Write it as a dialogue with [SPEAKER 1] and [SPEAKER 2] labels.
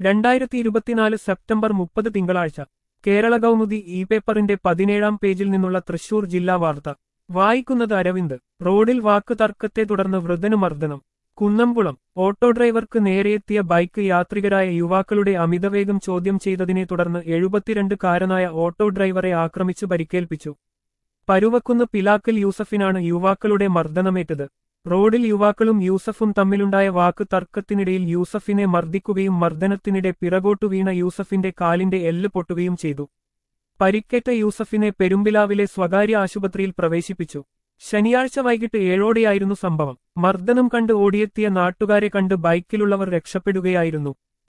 [SPEAKER 1] രണ്ടായിരത്തി ഇരുപത്തിനാല് സെപ്റ്റംബർ മുപ്പത് തിങ്കളാഴ്ച കേരള കൗമുദി ഇ പേപ്പറിന്റെ പതിനേഴാം പേജിൽ നിന്നുള്ള തൃശൂർ ജില്ലാ വാർത്ത വായിക്കുന്നത് അരവിന്ദ് റോഡിൽ വാക്ക് തർക്കത്തെ തുടർന്ന് വൃദ്ധനു മർദ്ദനം കുന്നംകുളം ഓട്ടോ ഡ്രൈവർക്ക് നേരെയെത്തിയ ബൈക്ക് യാത്രികരായ യുവാക്കളുടെ അമിതവേഗം ചോദ്യം ചെയ്തതിനെ തുടർന്ന് എഴുപത്തിരണ്ട് കാരനായ ഓട്ടോ ഡ്രൈവറെ ആക്രമിച്ചു പരിക്കേൽപ്പിച്ചു പരുവക്കുന്ന് പിലാക്കൽ യൂസഫിനാണ് യുവാക്കളുടെ മർദ്ദനമേറ്റത് റോഡിൽ യുവാക്കളും യൂസഫും തമ്മിലുണ്ടായ വാക്ക് തർക്കത്തിനിടയിൽ യൂസഫിനെ മർദ്ദിക്കുകയും മർദ്ദനത്തിനിടെ പിറകോട്ടു വീണ യൂസഫിന്റെ കാലിന്റെ എല്ല് പൊട്ടുകയും ചെയ്തു പരിക്കേറ്റ യൂസഫിനെ പെരുമ്പിലാവിലെ സ്വകാര്യ ആശുപത്രിയിൽ പ്രവേശിപ്പിച്ചു ശനിയാഴ്ച വൈകിട്ട് ഏഴോടെയായിരുന്നു സംഭവം മർദ്ദനം കണ്ട് ഓടിയെത്തിയ നാട്ടുകാരെ കണ്ട് ബൈക്കിലുള്ളവർ രക്ഷപ്പെടുകയായിരുന്നു